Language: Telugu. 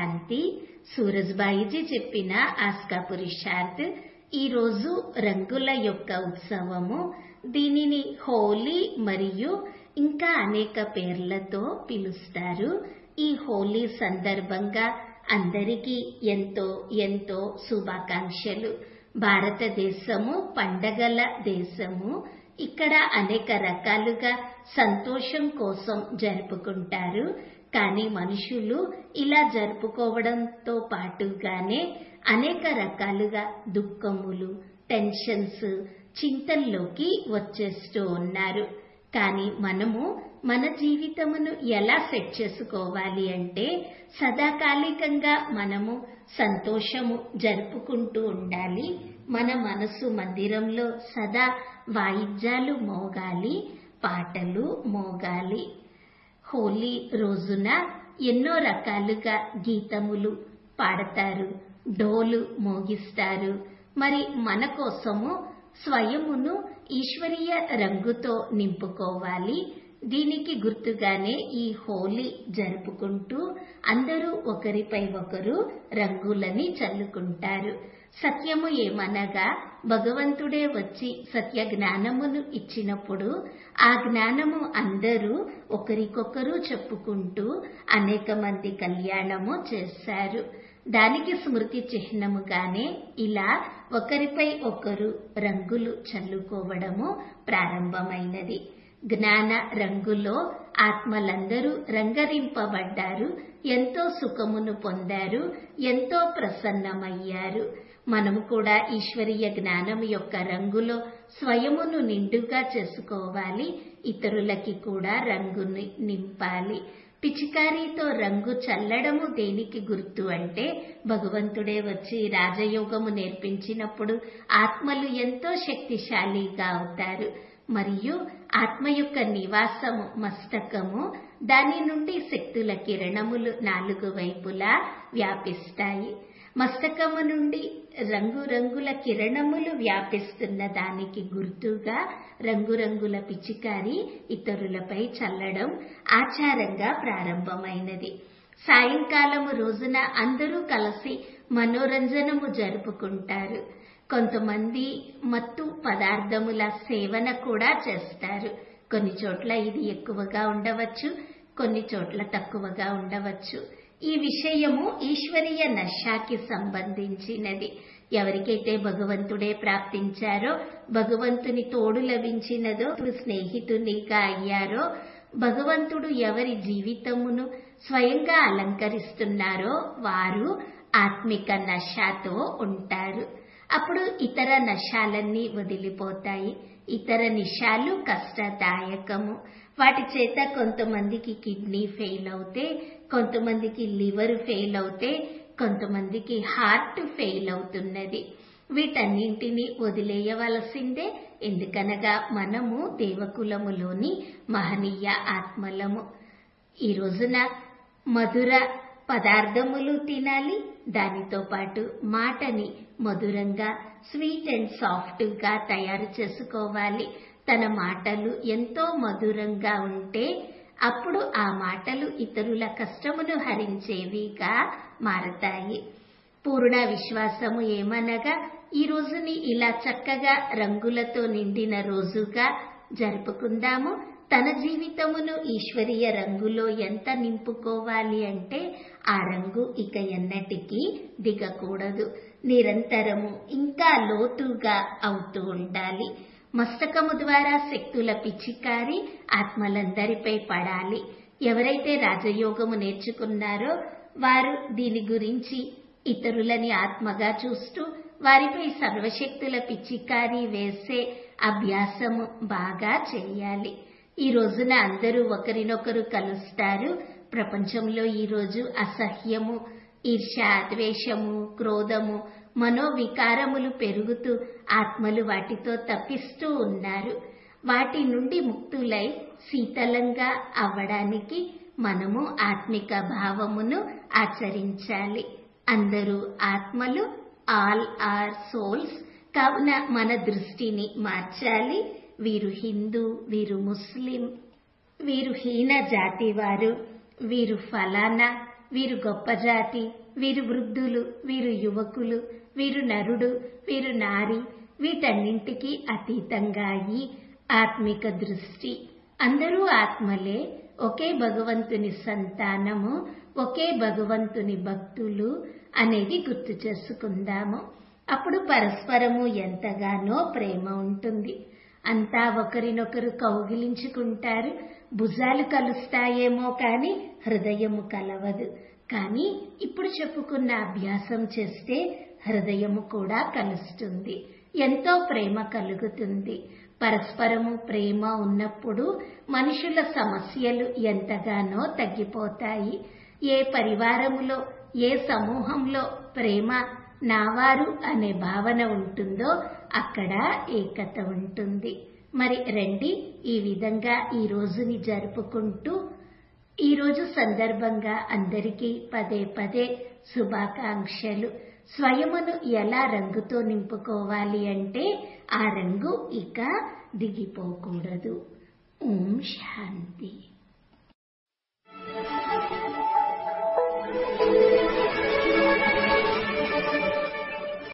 శాంతి సూరజ్బాయిజీ చెప్పిన ఆస్కా పురుషార్థ్ ఈ రోజు రంగుల యొక్క ఉత్సవము దీనిని హోలీ మరియు ఇంకా అనేక పేర్లతో పిలుస్తారు ఈ హోలీ సందర్భంగా అందరికీ ఎంతో ఎంతో శుభాకాంక్షలు భారతదేశము పండగల దేశము ఇక్కడ అనేక రకాలుగా సంతోషం కోసం జరుపుకుంటారు కానీ మనుషులు ఇలా జరుపుకోవడంతో పాటుగానే అనేక రకాలుగా దుఃఖములు టెన్షన్స్ చింతల్లోకి వచ్చేస్తూ ఉన్నారు కానీ మనము మన జీవితమును ఎలా సెట్ చేసుకోవాలి అంటే సదాకాలికంగా మనము సంతోషము జరుపుకుంటూ ఉండాలి మన మనసు మందిరంలో సదా వాయిద్యాలు మోగాలి పాటలు మోగాలి హోలీ రోజున ఎన్నో రకాలుగా గీతములు పాడతారు డోలు మోగిస్తారు మరి మన కోసము స్వయమును ఈశ్వరీయ రంగుతో నింపుకోవాలి దీనికి గుర్తుగానే ఈ హోలీ జరుపుకుంటూ అందరూ ఒకరిపై ఒకరు రంగులని చల్లుకుంటారు సత్యము ఏమనగా భగవంతుడే వచ్చి సత్య జ్ఞానమును ఇచ్చినప్పుడు ఆ జ్ఞానము అందరూ ఒకరికొకరు చెప్పుకుంటూ అనేక మంది కళ్యాణము చేశారు దానికి స్మృతి చిహ్నముగానే ఇలా ఒకరిపై ఒకరు రంగులు చల్లుకోవడము ప్రారంభమైనది జ్ఞాన రంగులో ఆత్మలందరూ రంగరింపబడ్డారు ఎంతో సుఖమును పొందారు ఎంతో ప్రసన్నమయ్యారు మనము కూడా ఈశ్వరీయ జ్ఞానం యొక్క రంగులో స్వయమును నిండుగా చేసుకోవాలి ఇతరులకి కూడా రంగుని నింపాలి పిచికారీతో రంగు చల్లడము దేనికి గుర్తు అంటే భగవంతుడే వచ్చి రాజయోగము నేర్పించినప్పుడు ఆత్మలు ఎంతో శక్తిశాలిగా అవుతారు మరియు ఆత్మ యొక్క నివాసము మస్తకము దాని నుండి శక్తుల కిరణములు నాలుగు వైపులా వ్యాపిస్తాయి మస్తకము నుండి రంగురంగుల కిరణములు వ్యాపిస్తున్న దానికి గుర్తుగా రంగురంగుల పిచికారి ఇతరులపై చల్లడం ఆచారంగా ప్రారంభమైనది సాయంకాలము రోజున అందరూ కలిసి మనోరంజనము జరుపుకుంటారు కొంతమంది మత్తు పదార్థముల సేవన కూడా చేస్తారు కొన్ని చోట్ల ఇది ఎక్కువగా ఉండవచ్చు కొన్ని చోట్ల తక్కువగా ఉండవచ్చు ఈ విషయము ఈశ్వరీయ నశాకి సంబంధించినది ఎవరికైతే భగవంతుడే ప్రాప్తించారో భగవంతుని తోడు లభించినదో స్నేహితునిగా అయ్యారో భగవంతుడు ఎవరి జీవితమును స్వయంగా అలంకరిస్తున్నారో వారు ఆత్మిక నశాతో ఉంటారు అప్పుడు ఇతర నశాలన్నీ వదిలిపోతాయి ఇతర నిషాలు కష్టదాయకము వాటి చేత కొంతమందికి కిడ్నీ ఫెయిల్ అవుతే కొంతమందికి లివర్ ఫెయిల్ అవుతే కొంతమందికి హార్ట్ ఫెయిల్ అవుతున్నది వీటన్నింటినీ వదిలేయవలసిందే ఎందుకనగా మనము దేవకులములోని మహనీయ ఆత్మలము ఈ రోజున మధుర పదార్థములు తినాలి దానితో పాటు మాటని మధురంగా స్వీట్ అండ్ సాఫ్ట్ గా తయారు చేసుకోవాలి తన మాటలు ఎంతో మధురంగా ఉంటే అప్పుడు ఆ మాటలు ఇతరుల కష్టమును హరించేవిగా మారతాయి పూర్ణ విశ్వాసము ఏమనగా ఈ రోజుని ఇలా చక్కగా రంగులతో నిండిన రోజుగా జరుపుకుందాము తన జీవితమును ఈశ్వరీయ రంగులో ఎంత నింపుకోవాలి అంటే ఆ రంగు ఇక ఎన్నటికీ దిగకూడదు నిరంతరము ఇంకా లోతుగా అవుతూ ఉండాలి మస్తకము ద్వారా శక్తుల పిచ్చికారి ఆత్మలందరిపై పడాలి ఎవరైతే రాజయోగము నేర్చుకున్నారో వారు దీని గురించి ఇతరులని ఆత్మగా చూస్తూ వారిపై సర్వశక్తుల పిచ్చికారి వేసే అభ్యాసము బాగా చేయాలి ఈ రోజున అందరూ ఒకరినొకరు కలుస్తారు ప్రపంచంలో ఈ రోజు అసహ్యము ఈర్ష ద్వేషము క్రోధము మనోవికారములు పెరుగుతూ ఆత్మలు వాటితో తప్పిస్తూ ఉన్నారు వాటి నుండి ముక్తులై శీతలంగా అవ్వడానికి మనము ఆత్మిక భావమును ఆచరించాలి అందరూ ఆత్మలు ఆల్ ఆర్ సోల్స్ కావున మన దృష్టిని మార్చాలి వీరు హిందూ వీరు ముస్లిం వీరు హీన జాతి వారు వీరు ఫలానా వీరు గొప్ప జాతి వీరు వృద్ధులు వీరు యువకులు వీరు నరుడు వీరు నారి వీటన్నింటికీ అతీతంగా అయి ఆత్మిక దృష్టి అందరూ ఆత్మలే ఒకే భగవంతుని సంతానము ఒకే భగవంతుని భక్తులు అనేది గుర్తు చేసుకుందాము అప్పుడు పరస్పరము ఎంతగానో ప్రేమ ఉంటుంది అంతా ఒకరినొకరు కౌగిలించుకుంటారు భుజాలు కలుస్తాయేమో కాని హృదయము కలవదు కానీ ఇప్పుడు చెప్పుకున్న అభ్యాసం చేస్తే హృదయము కూడా కలుస్తుంది ఎంతో ప్రేమ కలుగుతుంది పరస్పరము ప్రేమ ఉన్నప్పుడు మనుషుల సమస్యలు ఎంతగానో తగ్గిపోతాయి ఏ పరివారములో ఏ సమూహంలో ప్రేమ నావారు అనే భావన ఉంటుందో అక్కడ ఏకత ఉంటుంది మరి రండి ఈ విధంగా ఈ రోజుని జరుపుకుంటూ ఈ రోజు సందర్భంగా అందరికీ పదే పదే శుభాకాంక్షలు స్వయమును ఎలా రంగుతో నింపుకోవాలి అంటే ఆ రంగు ఇక దిగిపోకూడదు ఓం శాంతి